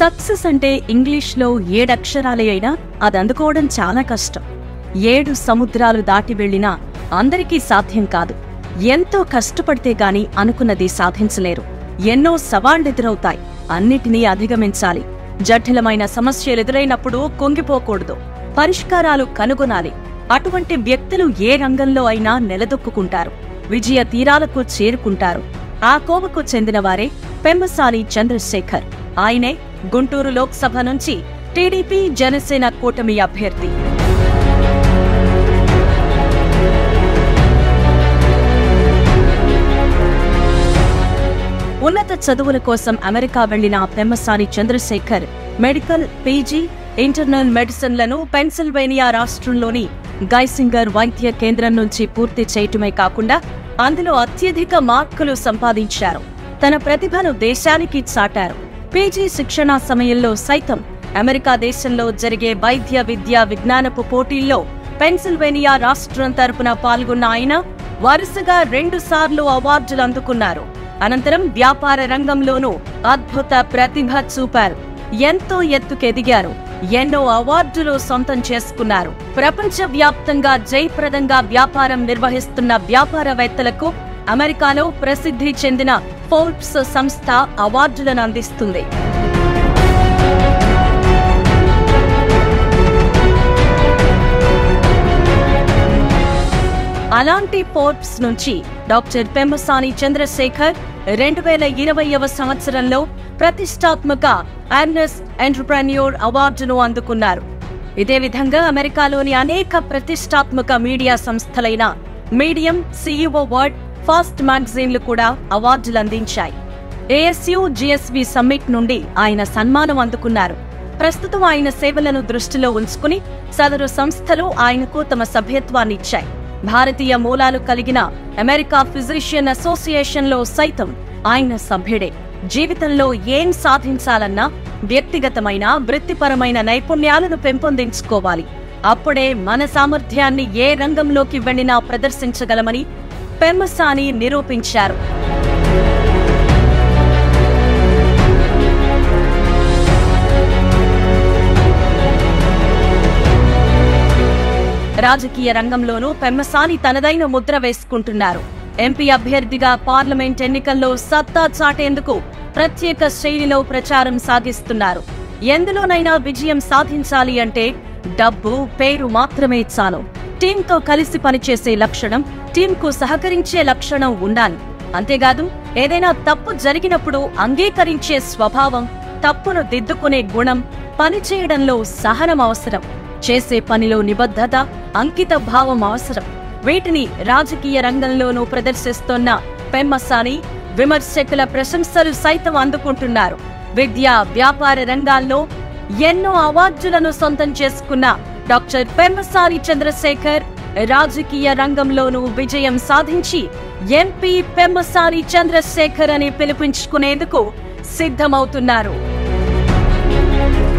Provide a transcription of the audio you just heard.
success అంటే ఇంగ్లీష్లో ఏడక్షరాలే అయినా అది అందుకోవడం చాలా కష్టం ఏడు సముద్రాలు దాటి వెళ్ళినా అందరికీ సాధ్యం కాదు ఎంతో కష్టపడితే గాని అనుకున్నది సాధించలేరు ఎన్నో సవాళ్లెదురవుతాయి అన్నిటినీ అధిగమించాలి జటిలమైన సమస్యలు ఎదురైనప్పుడు కుంగిపోకూడదు పరిష్కారాలు కనుగొనాలి అటువంటి వ్యక్తులు ఏ రంగంలో అయినా నిలదొక్కుంటారు విజయ తీరాలకు చేరుకుంటారు ఆ కోవకు చెందినవారే పెమ్మసాని చంద్రశేఖర్ ఆయనే గుంటూరు లోక్సభ నుంచి టీడీపీ జనసేన కూటమి అభ్యర్థి ఉన్నత చదువుల కోసం అమెరికా వెళ్లిన Pemmasani Chandrasekhar medical PG internal మెడిసిన్లను పెన్సిల్వేనియా రాష్ట్రంలోని గైసింగర్ వైద్య కేంద్రం నుంచి పూర్తి చేయటమే కాకుండా అందులో అత్యధిక మార్కులు సంపాదించారు తన ప్రతిభను దేశానికి చాటారు పీజీ శిక్షణా సమయంలో సైతం అమెరికా దేశంలో జరిగే వైద్య విద్యా విజ్ఞానపు పోటీల్లో పెన్సిల్వేనియా రాష్ట్రం తరపున పాల్గొన్న ఆయన వరుసగా రెండు సార్లు అవార్డులు అందుకున్నారు అనంతరం వ్యాపార రంగంలోనూ అద్భుత ప్రతిభ చూపారు ఎంతో ఎత్తుకెదిగారు ఎన్నో అవార్డులు సొంతం చేసుకున్నారు ప్రపంచ వ్యాప్తంగా జయప్రదంగా వ్యాపారం నిర్వహిస్తున్న వ్యాపారవేత్తలకు అమెరికాలో ప్రసిద్ధి చెందిన ఫోర్బ్స్ సంస్థ అవార్డులను అందిస్తుంది అలాంటి ఫోర్బ్స్ నుంచి డాక్టర్ పెమ్మసాని చంద్రశేఖర్ రెండు వేల ఇరవైవ సంవత్సరంలో ప్రతిష్టాత్మక అర్నెస్ ఎంటర్ప్రెన్యూర్ అవార్డును అందుకున్నారు ఇదే విధంగా అమెరికాలోని అనేక ప్రతిష్టాత్మక మీడియా సంస్థలైన మీడియం సీఈఓ వర్డ్ ఫాస్ట్ మ్యాగజైన్లు కూడా అవార్డులు అందించాయి ఏఎస్యు జిఎస్వి సమ్మిట్ నుండి ఆయన సన్మానం అందుకున్నారు ప్రస్తుతం ఆయన సేవలను దృష్టిలో ఉంచుకుని సదరు సంస్థలు ఆయనకు తమ సభ్యత్వాన్ని ఇచ్చాయి భారతీయ మూలాలు కలిగిన అమెరికా ఫిజిషియన్ అసోసియేషన్లో సైతం ఆయన సభ్యుడే జీవితంలో ఏం సాధించాలన్నా వ్యక్తిగతమైన వృత్తిపరమైన నైపుణ్యాలను పెంపొందించుకోవాలి అప్పుడే మన సామర్థ్యాన్ని ఏ రంగంలోకి వెళ్ళినా ప్రదర్శించగలమని పెమ్మసాని నిరూపించారు రాజకీయ రంగంలోనూ పెమ్మసాని తనదైన ముద్ర వేసుకుంటున్నారు ఎంపీ అభ్యర్థిగా పార్లమెంట్ ఎన్నికల్లో సత్తా చాటేందుకు ప్రత్యేక శైలిలో ప్రచారం సాగిస్తున్నారు ఎందులోనైనా విజయం సాధించాలి అంటే డబ్బు పేరు మాత్రమే చాలు టీంతో కలిసి పనిచేసే లక్షణం టీంకు సహకరించే లక్షణం ఉండాలి అంతేకాదు ఏదైనా తప్పు జరిగినప్పుడు అంగీకరించే స్వభావం తప్పును దిద్దుకునే గుణం పనిచేయడంలో సహనం అవసరం చేసే పనిలో నిబద్ధత అంకిత భావం అవసరం వీటిని రాజకీయ రంగంలోనూ ప్రదర్శిస్తోన్న పెమ్మసాని విమర్శకుల ప్రశంసలు సైతం అందుకుంటున్నారు విద్యా వ్యాపార రంగాల్లో ఎన్నో అవార్డులను సొంతం చేసుకున్న డాక్టర్ పెమ్మసాని చంద్రశేఖర్ రాజకీయ రంగంలోనూ విజయం సాధించి ఎంపీ పెమ్మసాని చంద్రశేఖర్ అని పిలిపించుకునేందుకు సిద్ధమవుతున్నారు